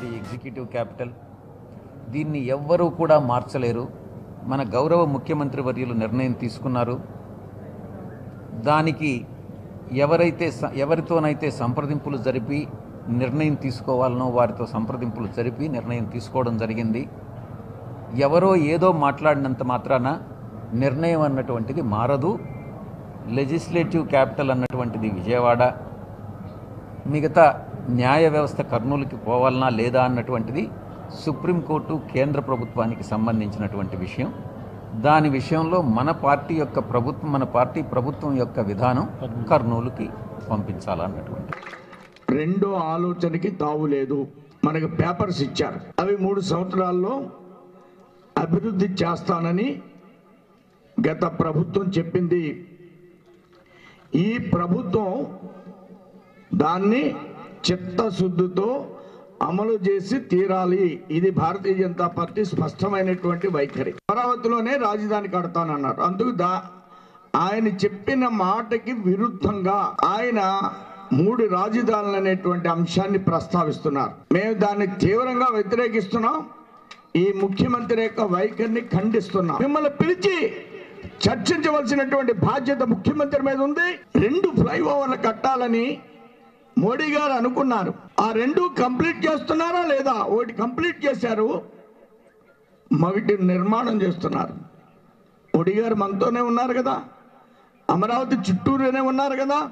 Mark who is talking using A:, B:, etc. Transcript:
A: the executive capital దీన్ని ఎవ్వరూ కూడా మార్చలేరు మన గౌరవ ముఖ్యమంత్రి వర్యులు నిర్ణయం తీసుకున్నారు దానికి ఎవరైతే స- ఎవరితోనైతే సంప్రదింపులు జరిపి నిర్ణయం తీసుకోవాలనో వారితో సంప్రదింపులు జరిపి నిర్ణయం తీసుకోవడం జరిగింది ఎవరో ఏదో మాట్లాడినంత మాత్రాన నిర్ణయం అన్నటువంటిది మారదు లెజిస్లేటివ్ క్యాపిటల్ అన్నటువంటిది విజయవాడ మిగతా న్యాయ వ్యవస్థ కర్నూలుకి పోవాలనా లేదా అన్నటువంటిది సుప్రీంకోర్టు కేంద్ర ప్రభుత్వానికి సంబంధించినటువంటి విషయం దాని విషయంలో మన పార్టీ యొక్క ప్రభుత్వం మన పార్టీ ప్రభుత్వం యొక్క విధానం కర్నూలుకి పంపించాలన్నటువంటి
B: రెండో ఆలోచనకి తావు లేదు మనకు పేపర్స్ ఇచ్చారు అవి మూడు సంవత్సరాల్లో అభివృద్ధి చేస్తానని గత ప్రభుత్వం చెప్పింది ఈ ప్రభుత్వం దాన్ని చిత్తశుద్ధితో అమలు చేసి తీరాలి ఇది భారతీయ జనతా పార్టీ స్పష్టమైనటువంటి వైఖరి అమరావతిలోనే రాజధాని కడతానన్నారు అందుకు దా ఆయన చెప్పిన మాటకి విరుద్ధంగా ఆయన మూడు రాజధానులు అనేటువంటి అంశాన్ని ప్రస్తావిస్తున్నారు మేము దాన్ని తీవ్రంగా వ్యతిరేకిస్తున్నాం ఈ ముఖ్యమంత్రి యొక్క వైఖరిని ఖండిస్తున్నాం మిమ్మల్ని పిలిచి చర్చించవలసినటువంటి బాధ్యత ముఖ్యమంత్రి మీద ఉంది రెండు ఫ్లైఓవర్లు కట్టాలని మోడీ గారు అనుకున్నారు ఆ రెండు కంప్లీట్ చేస్తున్నారా లేదా ఒకటి కంప్లీట్ చేశారు మగటి నిర్మాణం చేస్తున్నారు మోడీ గారు మనతోనే ఉన్నారు కదా అమరావతి చుట్టూరునే ఉన్నారు కదా